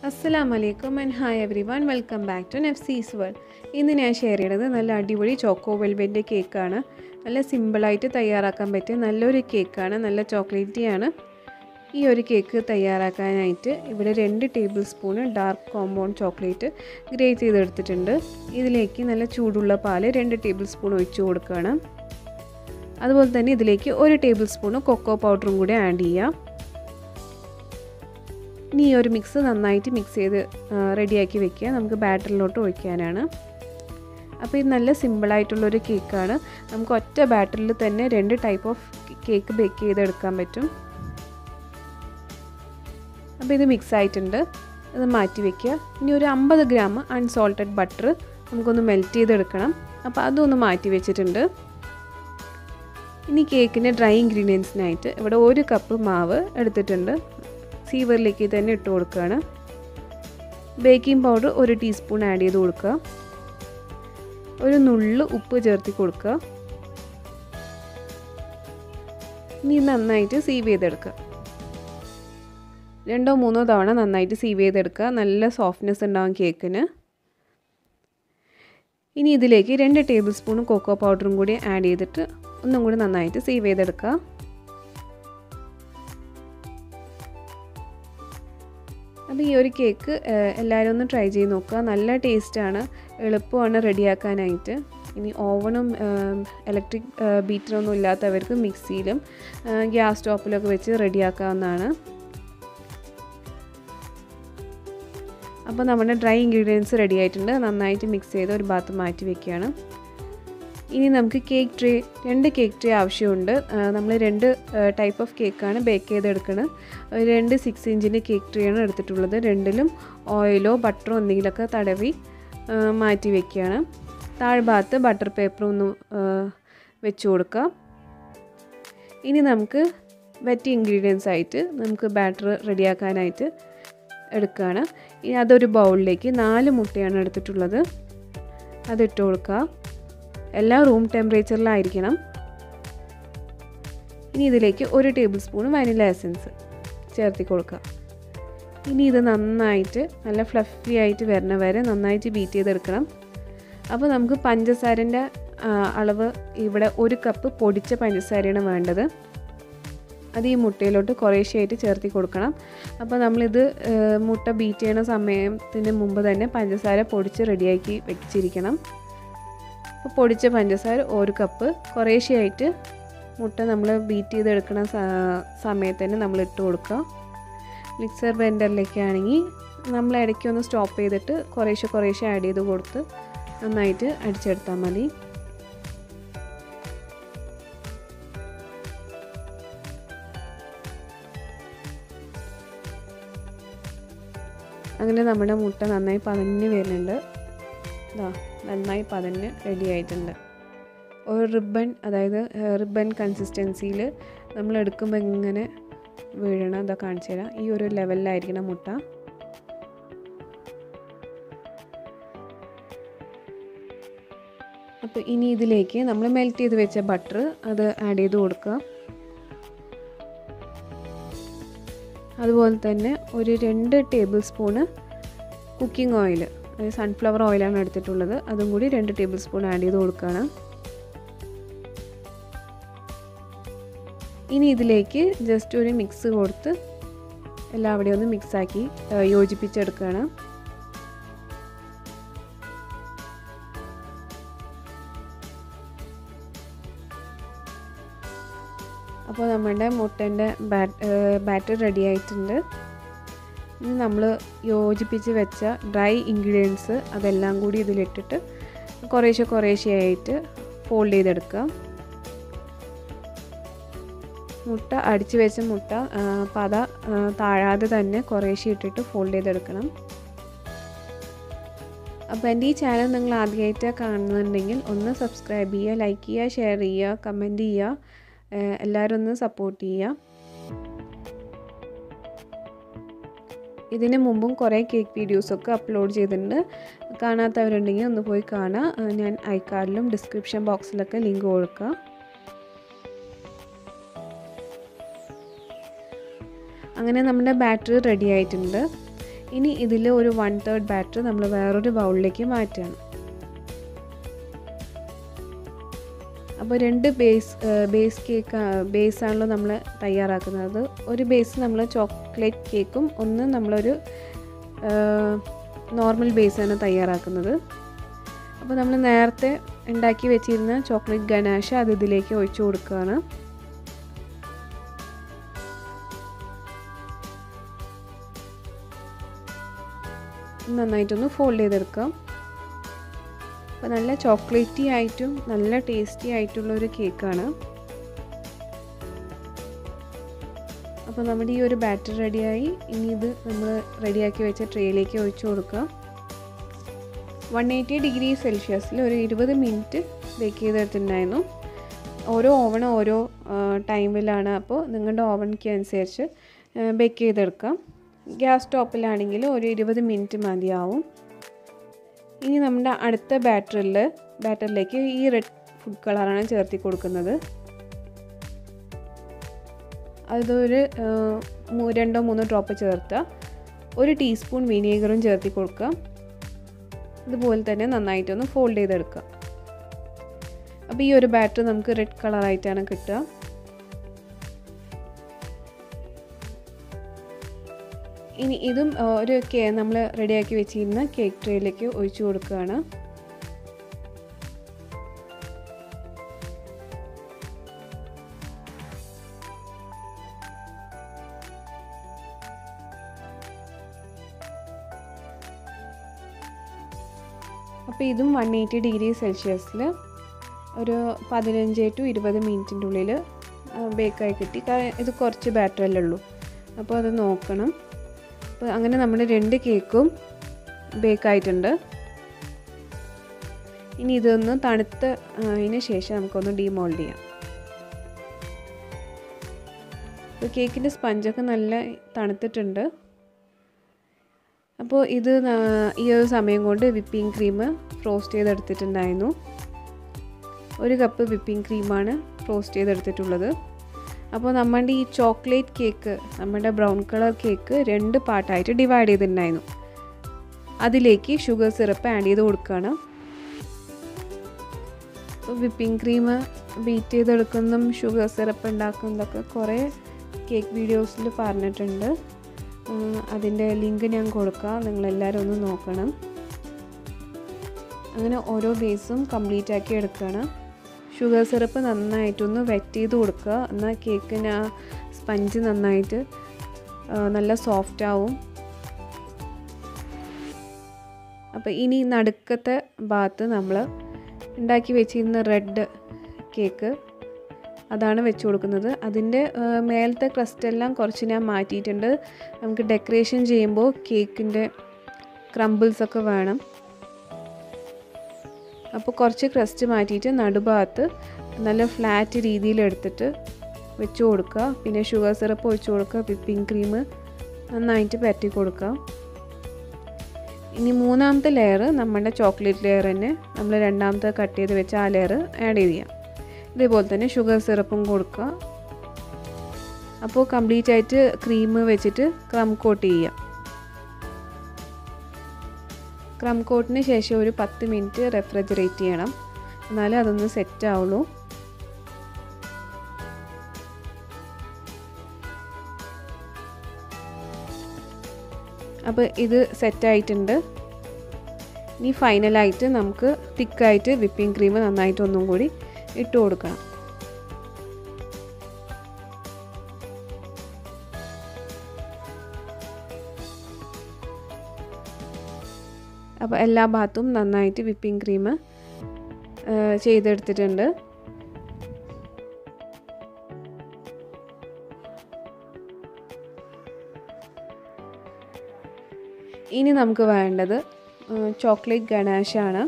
അസ്സലാമു അലൈക്കും and hi every one welcome back to Nefsi's world ഇന്ന് ഞാൻ ഷെയർ ചെയ്യണത് നല്ല അടിപൊളി ചോക്കോ വെൽവെൻ്റെ കേക്കാണ് നല്ല സിമ്പിളായിട്ട് തയ്യാറാക്കാൻ പറ്റിയ നല്ലൊരു കേക്കാണ് നല്ല ചോക്ലേറ്റിയാണ് ഈ ഒരു കേക്ക് തയ്യാറാക്കാനായിട്ട് ഇവിടെ രണ്ട് tablespoon dark compound chocolate grate ചെയ്തെടുത്തിട്ടുണ്ട് ഇതിലേക്ക് നല്ല ചൂടുള്ള പാല് രണ്ട് ടേബിൾ സ്പൂൺ ഒഴിച്ച് കൊടുക്കുകയാണ് അതുപോലെ തന്നെ ഇതിലേക്ക് ഒരു ടേബിൾ സ്പൂണ് കൊക്കോ പൗഡറും കൂടി ആഡ് ചെയ്യാം ഇനി ഈ ഒരു മിക്സ് നന്നായിട്ട് മിക്സ് ചെയ്ത് റെഡിയാക്കി വെക്കുക നമുക്ക് ബാറ്ററിലോട്ട് ഒഴിക്കാനാണ് അപ്പോൾ ഇത് നല്ല സിമ്പിളായിട്ടുള്ളൊരു കേക്കാണ് നമുക്ക് ഒറ്റ ബാറ്ററിൽ തന്നെ രണ്ട് ടൈപ്പ് ഓഫ് കേക്ക് ബേക്ക് ചെയ്തെടുക്കാൻ പറ്റും അപ്പോൾ ഇത് മിക്സ് ആയിട്ടുണ്ട് ഇത് മാറ്റി വെക്കുക ഇനി ഒരു അമ്പത് ഗ്രാം അൺസോൾട്ടഡ് ബട്ടർ നമുക്കൊന്ന് മെൽറ്റ് ചെയ്തെടുക്കണം അപ്പോൾ അതൊന്ന് മാറ്റി വെച്ചിട്ടുണ്ട് ഇനി കേക്കിൻ്റെ ഡ്രൈ ഇൻഗ്രീഡിയൻസിനായിട്ട് ഇവിടെ ഒരു കപ്പ് മാവ് എടുത്തിട്ടുണ്ട് സീവറിലേക്ക് തന്നെ ഇട്ട് കൊടുക്കുകയാണ് ബേക്കിംഗ് പൗഡർ ഒരു ടീസ്പൂൺ ആഡ് ചെയ്ത് കൊടുക്കുക ഒരു നുള്ളു ഉപ്പ് ചേർത്തി കൊടുക്കുക ഇനി നന്നായിട്ട് സീവ് ചെയ്തെടുക്കുക രണ്ടോ മൂന്നോ തവണ നന്നായിട്ട് സീവ് ചെയ്തെടുക്കുക നല്ല സോഫ്റ്റ്നെസ് ഉണ്ടാവും കേക്കിന് ഇനി ഇതിലേക്ക് രണ്ട് ടേബിൾ സ്പൂൺ കൊക്കോ പൗഡറും കൂടി ആഡ് ചെയ്തിട്ട് ഒന്നും കൂടി നന്നായിട്ട് സീവ് ചെയ്തെടുക്കുക അപ്പോൾ ഈ ഒരു കേക്ക് എല്ലാവരും ഒന്ന് ട്രൈ ചെയ്ത് നോക്കുക നല്ല ടേസ്റ്റാണ് എളുപ്പമാണ് റെഡിയാക്കാനായിട്ട് ഇനി ഓവനും ഇലക്ട്രിക് ബീറ്ററൊന്നും ഇല്ലാത്തവർക്ക് മിക്സിയിലും ഗ്യാസ് സ്റ്റോപ്പിലൊക്കെ വെച്ച് റെഡിയാക്കാവുന്നതാണ് അപ്പോൾ നമ്മുടെ ഡ്രൈ ഇൻഗ്രീഡിയൻസ് റെഡി ആയിട്ടുണ്ട് നന്നായിട്ട് മിക്സ് ചെയ്ത് ഒരു ഭാഗത്ത് മാറ്റി വെക്കുകയാണ് ഇനി നമുക്ക് കേക്ക് ട്രേ രണ്ട് കേക്ക് ട്രേ ആവശ്യമുണ്ട് നമ്മൾ രണ്ട് ടൈപ്പ് ഓഫ് കേക്കാണ് ബേക്ക് ചെയ്തെടുക്കുന്നത് രണ്ട് സിക്സ് ഇഞ്ചിൻ്റെ കേക്ക് ട്രേ ആണ് എടുത്തിട്ടുള്ളത് രണ്ടിലും ഓയിലോ ബട്ടറോ എന്തെങ്കിലുമൊക്കെ തടവി മാറ്റി വെക്കുകയാണ് താഴ്ഭാഗത്ത് ബട്ടർ പേപ്പർ ഒന്ന് വെച്ച് കൊടുക്കുക ഇനി നമുക്ക് വെറ്റ് ഇൻഗ്രീഡിയൻസ് ആയിട്ട് നമുക്ക് ബാറ്റർ റെഡിയാക്കാനായിട്ട് എടുക്കുകയാണ് ഇനി അതൊരു ബൗളിലേക്ക് നാല് മുട്ടയാണ് എടുത്തിട്ടുള്ളത് അതിട്ട് കൊടുക്കുക എല്ലാം റൂം ടെമ്പറേച്ചറിലായിരിക്കണം ഇനി ഇതിലേക്ക് ഒരു ടേബിൾ സ്പൂൺ വനില എസൻസ് ചേർത്തി കൊടുക്കുക ഇനി ഇത് നന്നായിട്ട് നല്ല ഫ്ലഫി ആയിട്ട് വരണ വരെ നന്നായിട്ട് ബീറ്റ് ചെയ്തെടുക്കണം അപ്പോൾ നമുക്ക് പഞ്ചസാരൻ്റെ അളവ് ഇവിടെ ഒരു കപ്പ് പൊടിച്ച പഞ്ചസാരയാണ് വേണ്ടത് അത് ഈ മുട്ടയിലോട്ട് കുറേശ്ശെയായിട്ട് ചേർത്തി കൊടുക്കണം അപ്പോൾ നമ്മളിത് മുട്ട ബീറ്റ് ചെയ്യണ സമയത്തിന് മുമ്പ് തന്നെ പഞ്ചസാര പൊടിച്ച് റെഡിയാക്കി വെച്ചിരിക്കണം അപ്പോൾ പൊടിച്ച പഞ്ചസാര ഒരു കപ്പ് കുറേശ്ശെയായിട്ട് മുട്ട നമ്മൾ ബീറ്റ് ചെയ്തെടുക്കുന്ന സമയത്ത് തന്നെ നമ്മൾ ഇട്ട് കൊടുക്കുക മിക്സർ ബ്ലെൻഡറിലേക്കാണെങ്കിൽ നമ്മൾ ഇടയ്ക്ക് ഒന്ന് സ്റ്റോപ്പ് ചെയ്തിട്ട് കുറേശ്ശെ കുറേശ്ശെ ആഡ് ചെയ്ത് കൊടുത്ത് നന്നായിട്ട് അടിച്ചെടുത്താൽ മതി അങ്ങനെ നമ്മുടെ മുട്ട നന്നായി പതഞ്ഞ് വരുന്നുണ്ട് ഇതാ നന്നായി പതഞ്ഞ് റെഡി ആയിട്ടുണ്ട് ഒരു റിബൺ അതായത് റിബൺ കൺസിസ്റ്റൻസിയിൽ നമ്മൾ എടുക്കുമ്പോൾ ഇങ്ങനെ വീഴണം അതാ കാണിച്ചു തരാം ഈ ഒരു ലെവലിലായിരിക്കണം മുട്ട അപ്പോൾ ഇനി ഇതിലേക്ക് നമ്മൾ മെൽറ്റ് ചെയ്ത് വെച്ച ബട്ടർ അത് ആഡ് ചെയ്ത് കൊടുക്കുക അതുപോലെ തന്നെ ഒരു രണ്ട് ടേബിൾ സ്പൂണ് കുക്കിംഗ് ഓയിൽ അതായത് സൺഫ്ലവർ ഓയിലാണ് എടുത്തിട്ടുള്ളത് അതും കൂടി രണ്ട് ടേബിൾ സ്പൂൺ ആഡ് ചെയ്ത് കൊടുക്കുകയാണ് ഇനി ഇതിലേക്ക് ജസ്റ്റ് ഒരു മിക്സ് കൊടുത്ത് എല്ലാവിടെയും ഒന്ന് മിക്സാക്കി യോജിപ്പിച്ചെടുക്കുകയാണ് അപ്പോൾ നമ്മുടെ മുട്ടൻ്റെ ബാറ്റർ റെഡി ആയിട്ടുണ്ട് ഇനി നമ്മൾ യോജിപ്പിച്ച് വെച്ച ഡ്രൈ ഇൻഗ്രീഡിയൻസ് അതെല്ലാം കൂടി ഇതിലിട്ടിട്ട് കുറേശ്ശെ കുറേശ്ശെ ആയിട്ട് ഫോൾഡ് ചെയ്തെടുക്കുക മുട്ട അടിച്ചു വെച്ച മുട്ട പത താഴാതെ തന്നെ കുറേശ്ശെ ഇട്ടിട്ട് ഫോൾഡ് ചെയ്തെടുക്കണം അപ്പോൾ എൻ്റെ ഈ ചാനൽ നിങ്ങൾ ആദ്യമായിട്ട് കാണുന്നുണ്ടെങ്കിൽ ഒന്ന് സബ്സ്ക്രൈബ് ചെയ്യുക ലൈക്ക് ചെയ്യുക ഷെയർ ചെയ്യുക കമൻറ്റ് ചെയ്യുക എല്ലാവരും ഒന്ന് സപ്പോർട്ട് ചെയ്യുക ഇതിന് മുമ്പും കുറേ കേക്ക് വീഡിയോസൊക്കെ അപ്ലോഡ് ചെയ്തിട്ടുണ്ട് കാണാത്തവരുണ്ടെങ്കിൽ ഒന്ന് പോയി കാണുക ഞാൻ ഐക്കാർഡിലും ഡിസ്ക്രിപ്ഷൻ ബോക്സിലൊക്കെ ലിങ്ക് കൊടുക്കുക അങ്ങനെ നമ്മുടെ ബാറ്ററി റെഡി ആയിട്ടുണ്ട് ഇനി ഇതിൽ ഒരു വൺ തേർഡ് ബാറ്റർ നമ്മൾ വേറൊരു ബൗളിലേക്ക് മാറ്റുകയാണ് അപ്പോൾ രണ്ട് ബേസ് ബേസ് കേക്ക് ബേസാണല്ലോ നമ്മൾ തയ്യാറാക്കുന്നത് ഒരു ബേസ് നമ്മൾ ചോക്ലേറ്റ് കേക്കും ഒന്ന് നമ്മളൊരു നോർമൽ ബേസാണ് തയ്യാറാക്കുന്നത് അപ്പോൾ നമ്മൾ നേരത്തെ ഉണ്ടാക്കി വെച്ചിരുന്ന ചോക്ലേറ്റ് ഗനാഷ അത് ഇതിലേക്ക് ഒഴിച്ചു കൊടുക്കുകയാണ് നന്നായിട്ടൊന്ന് ഫോൾഡ് ചെയ്തെടുക്കാം അപ്പോൾ നല്ല ചോക്ലേറ്റി ആയിട്ടും നല്ല ടേസ്റ്റി ആയിട്ടുള്ള ഒരു കേക്കാണ് അപ്പോൾ നമ്മുടെ ഈ ഒരു ബാറ്റർ റെഡിയായി ഇനി ഇത് നമ്മൾ റെഡിയാക്കി വെച്ച ട്രേയിലേക്ക് ഒഴിച്ചു കൊടുക്കുക വൺ എയ്റ്റി ഡിഗ്രി സെൽഷ്യസിൽ ഒരു ഇരുപത് മിനിറ്റ് ബേക്ക് ചെയ്തെടുത്തിട്ടുണ്ടായിരുന്നു ഓരോ ഓവൺ ഓരോ ടൈമിലാണ് അപ്പോൾ നിങ്ങളുടെ ഓവൻക്ക് അനുസരിച്ച് ബേക്ക് ചെയ്തെടുക്കാം ഗ്യാസ് സ്റ്റോപ്പിലാണെങ്കിൽ ഒരു ഇരുപത് മിനിറ്റ് മതിയാവും ഇനി നമ്മുടെ അടുത്ത ബാറ്ററിൽ ബാറ്ററിലേക്ക് ഈ റെഡ് ഫുഡ് കളറാണ് ചേർത്തി കൊടുക്കുന്നത് അതൊരു രണ്ടോ മൂന്നോ ഡ്രോപ്പ് ചേർത്ത് ഒരു ടീസ്പൂൺ വിനീഗറും ചേർത്തി കൊടുക്കുക ഇതുപോലെ തന്നെ നന്നായിട്ടൊന്ന് ഫോൾഡ് ചെയ്തെടുക്കുക അപ്പോൾ ഈ ഒരു ബാറ്റർ നമുക്ക് റെഡ് കളറായിട്ടാണ് കിട്ടുക ഇനി ഇതും ഒരു കേ നമ്മൾ റെഡിയാക്കി വെച്ചിരുന്ന കേക്ക് ട്രേയിലേക്ക് ഒഴിച്ചു കൊടുക്കുകയാണ് അപ്പോൾ ഇതും വൺ എയ്റ്റി ഡിഗ്രി സെൽഷ്യസിൽ ഒരു പതിനഞ്ച് ടു ഇരുപത് മിനിറ്റിൻ്റെ ഉള്ളിൽ ബേക്കായി കിട്ടി ഇത് കുറച്ച് ബാറ്ററല്ലേ ഉള്ളൂ അപ്പോൾ അത് നോക്കണം അപ്പോൾ അങ്ങനെ നമ്മുടെ രണ്ട് കേക്കും ബേക്കായിട്ടുണ്ട് ഇനി ഇതൊന്ന് തണുത്ത അതിന് ശേഷം നമുക്കൊന്ന് ഡീമോൾഡ് ചെയ്യാം അപ്പോൾ കേക്കിൻ്റെ സ്പഞ്ചൊക്കെ നല്ല തണുത്തിട്ടുണ്ട് അപ്പോൾ ഇത് ഈ ഒരു സമയം കൊണ്ട് വിപ്പിംഗ് ക്രീം ഫ്രോസ്റ്റ് ചെയ്തെടുത്തിട്ടുണ്ടായിരുന്നു ഒരു കപ്പ് വിപ്പിംഗ് ക്രീമാണ് ഫ്രോസ്റ്റ് ചെയ്തെടുത്തിട്ടുള്ളത് അപ്പോൾ നമ്മുടെ ഈ ചോക്ലേറ്റ് കേക്ക് നമ്മുടെ ബ്രൗൺ കളർ കേക്ക് രണ്ട് പാർട്ടായിട്ട് ഡിവൈഡ് ചെയ്തിട്ടുണ്ടായിരുന്നു അതിലേക്ക് ഷുഗർ സിറപ്പ് ആഡ് ചെയ്ത് കൊടുക്കുകയാണ് അപ്പോൾ വിപ്പിംഗ് ക്രീം ബീറ്റ് ചെയ്തെടുക്കുന്നതും ഷുഗർ സിറപ്പ് ഉണ്ടാക്കുന്നതൊക്കെ കുറേ കേക്ക് വീഡിയോസിൽ പറഞ്ഞിട്ടുണ്ട് അതിൻ്റെ ലിങ്ക് ഞാൻ കൊടുക്കാം നിങ്ങളെല്ലാവരും ഒന്ന് നോക്കണം അങ്ങനെ ഓരോ ബേസും കംപ്ലീറ്റ് ആക്കി എടുക്കുകയാണ് ഷുഗർ സിറപ്പ് നന്നായിട്ടൊന്ന് വെറ്റ് ചെയ്ത് കൊടുക്കുക എന്നാൽ കേക്കിന് ആ സ്പഞ്ച് നന്നായിട്ട് നല്ല സോഫ്റ്റ് ആവും അപ്പോൾ ഇനി നടുക്കത്തെ ഭാഗത്ത് നമ്മൾ ഉണ്ടാക്കി വെച്ചിരുന്ന റെഡ് കേക്ക് അതാണ് വെച്ച് കൊടുക്കുന്നത് അതിൻ്റെ മേലത്തെ ക്രസ്റ്റ് എല്ലാം കുറച്ച് ഞാൻ മാറ്റിയിട്ടുണ്ട് നമുക്ക് ഡെക്കറേഷൻ ചെയ്യുമ്പോൾ കേക്കിൻ്റെ ക്രംബിൾസ് ഒക്കെ വേണം അപ്പോൾ കുറച്ച് ക്രസ്റ്റ് മാറ്റിയിട്ട് നടുഭാഗത്ത് നല്ല ഫ്ലാറ്റ് രീതിയിൽ എടുത്തിട്ട് വെച്ച് കൊടുക്കുക പിന്നെ ഷുഗർ സിറപ്പ് ഒഴിച്ച് കൊടുക്കുക വിപ്പിംഗ് ക്രീം നന്നായിട്ട് പരട്ടി കൊടുക്കുക ഇനി മൂന്നാമത്തെ ലെയർ നമ്മുടെ ചോക്ലേറ്റ് ലെയർ തന്നെ നമ്മൾ രണ്ടാമത്തെ കട്ട് ചെയ്ത് വെച്ച ആ ലെയർ ആഡ് ചെയ്യാം ഇതേപോലെ തന്നെ ഷുഗർ സിറപ്പും കൊടുക്കുക അപ്പോൾ കംപ്ലീറ്റ് ആയിട്ട് ക്രീം വെച്ചിട്ട് ക്രം കോട്ട് ചെയ്യുക ക്രം കോട്ടിന് ശേഷം ഒരു പത്ത് മിനിറ്റ് റെഫ്രിജറേറ്റ് ചെയ്യണം എന്നാലേ അതൊന്ന് സെറ്റ് ആവുള്ളൂ അപ്പോൾ ഇത് സെറ്റായിട്ടുണ്ട് ഇനി ഫൈനലായിട്ട് നമുക്ക് തിക്കായിട്ട് വിപ്പിംഗ് ക്രീം നന്നായിട്ട് ഒന്നും കൂടി ഇട്ട് കൊടുക്കണം അപ്പോൾ എല്ലാ ഭാഗത്തും നന്നായിട്ട് വിപ്പിംഗ് ക്രീം ചെയ്തെടുത്തിട്ടുണ്ട് ഇനി നമുക്ക് വേണ്ടത് ചോക്ലേറ്റ് ഗണാഷാണ്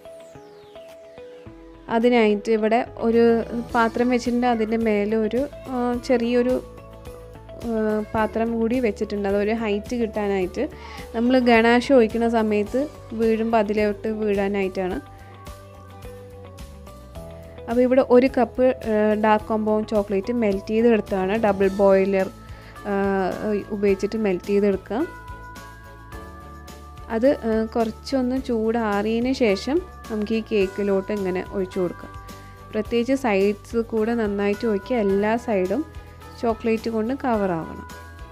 അതിനായിട്ട് ഇവിടെ ഒരു പാത്രം വെച്ചിട്ടുണ്ട് അതിൻ്റെ മേലെ ഒരു ചെറിയൊരു പാത്രം കൂടി വെച്ചിട്ടുണ്ട് അതൊരു ഹൈറ്റ് കിട്ടാനായിട്ട് നമ്മൾ ഗണാഷ് ഒഴിക്കുന്ന സമയത്ത് വീഴുമ്പോൾ അതിലോട്ട് വീഴാനായിട്ടാണ് അപ്പോൾ ഇവിടെ ഒരു cup dark compound chocolate melt ചെയ്തെടുത്താണ് ഡബിൾ ബോയിലർ ഉപയോഗിച്ചിട്ട് മെൽറ്റ് ചെയ്തെടുക്കുക അത് കുറച്ചൊന്ന് ചൂടാറിയതിന് ശേഷം നമുക്ക് ഈ കേക്കിലോട്ട് ഇങ്ങനെ ഒഴിച്ചു കൊടുക്കാം പ്രത്യേകിച്ച് സൈഡ്സ് കൂടെ നന്നായിട്ട് ഒഴിക്കുക എല്ലാ സൈഡും ചോക്ലേറ്റ് കൊണ്ട് കവർ ആവണം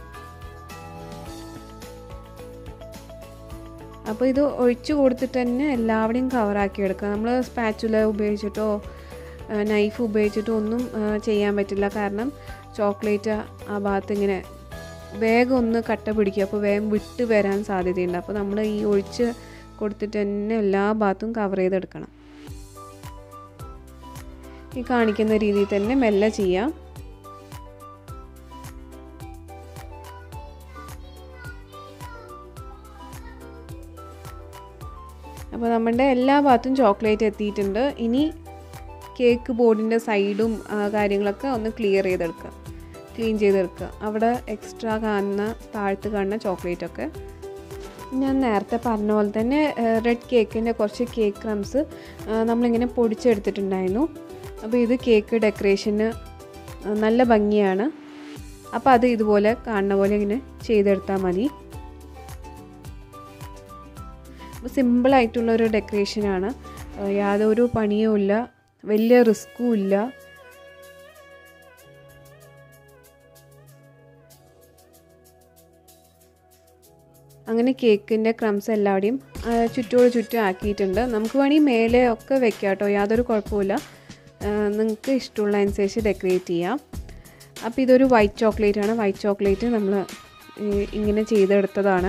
അപ്പോൾ ഇത് ഒഴിച്ചു കൊടുത്തിട്ട് തന്നെ എല്ലാവിടെയും കവറാക്കി എടുക്കുക നമ്മൾ സ്പാച്ചുല ഉപയോഗിച്ചിട്ടോ നൈഫ് ഉപയോഗിച്ചിട്ടോ ഒന്നും ചെയ്യാൻ പറ്റില്ല കാരണം ചോക്ലേറ്റ് ആ ഭാഗത്ത് ഇങ്ങനെ വേഗം ഒന്ന് കട്ട പിടിക്കുക അപ്പോൾ വേഗം വിട്ട് വരാൻ സാധ്യതയുണ്ട് അപ്പോൾ നമ്മൾ ഈ ഒഴിച്ച് കൊടുത്തിട്ട് തന്നെ എല്ലാ ഭാഗത്തും കവർ ചെയ്തെടുക്കണം ഈ കാണിക്കുന്ന രീതിയിൽ തന്നെ മെല്ലെ ചെയ്യാം അപ്പോൾ നമ്മുടെ എല്ലാ ഭാഗത്തും ചോക്ലേറ്റ് എത്തിയിട്ടുണ്ട് ഇനി കേക്ക് ബോർഡിൻ്റെ സൈഡും കാര്യങ്ങളൊക്കെ ഒന്ന് ക്ലിയർ ചെയ്തെടുക്കുക ക്ലീൻ ചെയ്തെടുക്കുക അവിടെ എക്സ്ട്രാ കാണുന്ന താഴത്ത് കാണുന്ന ചോക്ലേറ്റ് ഒക്കെ ഞാൻ നേരത്തെ പറഞ്ഞ പോലെ തന്നെ റെഡ് കേക്കിൻ്റെ കുറച്ച് കേക്ക് ക്രംസ് നമ്മളിങ്ങനെ പൊടിച്ചെടുത്തിട്ടുണ്ടായിരുന്നു അപ്പോൾ ഇത് കേക്ക് ഡെക്കറേഷന് നല്ല ഭംഗിയാണ് അപ്പോൾ അത് ഇതുപോലെ കാണുന്ന പോലെ ഇങ്ങനെ ചെയ്തെടുത്താൽ മതി അപ്പോൾ സിമ്പിളായിട്ടുള്ള ഒരു ഡെക്കറേഷനാണ് യാതൊരു പണിയും ഇല്ല വലിയ റിസ്ക്കും ഇല്ല അങ്ങനെ കേക്കിൻ്റെ ക്രംസ് എല്ലാവിടെയും ചുറ്റോട് ചുറ്റും ആക്കിയിട്ടുണ്ട് നമുക്ക് വേണമെങ്കിൽ മേലെ ഒക്കെ വെക്കാം കേട്ടോ യാതൊരു കുഴപ്പമില്ല നിങ്ങൾക്ക് ഇഷ്ടമുള്ള അനുസരിച്ച് ഡെക്കറേറ്റ് ചെയ്യാം അപ്പോൾ ഇതൊരു വൈറ്റ് ചോക്ലേറ്റ് ആണ് വൈറ്റ് ചോക്ലേറ്റ് നമ്മൾ ഇങ്ങനെ ചെയ്തെടുത്തതാണ്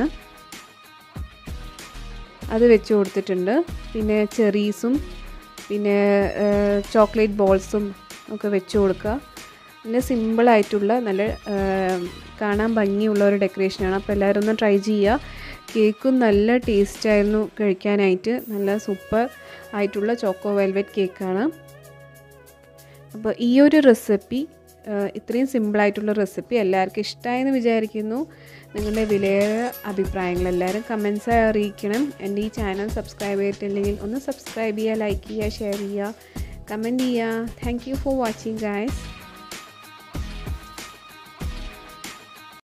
അത് വെച്ച് കൊടുത്തിട്ടുണ്ട് പിന്നെ ചെറീസും പിന്നെ ചോക്ലേറ്റ് ബോൾസും ഒക്കെ വെച്ച് കൊടുക്കുക നല്ല സിമ്പിളായിട്ടുള്ള നല്ല കാണാൻ ഭംഗിയുള്ള ഒരു ഡെക്കറേഷനാണ് അപ്പോൾ എല്ലാവരും ഒന്ന് ട്രൈ ചെയ്യുക കേക്കും നല്ല ടേസ്റ്റ് ആയിരുന്നു കഴിക്കാനായിട്ട് നല്ല സൂപ്പർ ആയിട്ടുള്ള ചോക്കോ വെൽവെറ്റ് കേക്കാണ് അപ്പോൾ ഈ ഒരു റെസിപ്പി ഇത്രയും സിമ്പിളായിട്ടുള്ള റെസിപ്പി എല്ലാവർക്കും ഇഷ്ടമായെന്ന് വിചാരിക്കുന്നു നിങ്ങളുടെ വിലയേറെ അഭിപ്രായങ്ങൾ എല്ലാവരും കമൻസായി അറിയിക്കണം എൻ്റെ ഈ ചാനൽ സബ്സ്ക്രൈബ് ചെയ്തിട്ടില്ലെങ്കിൽ ഒന്ന് സബ്സ്ക്രൈബ് ചെയ്യുക ലൈക്ക് ചെയ്യുക ഷെയർ ചെയ്യുക കമൻറ്റ് ചെയ്യുക thank you for watching guys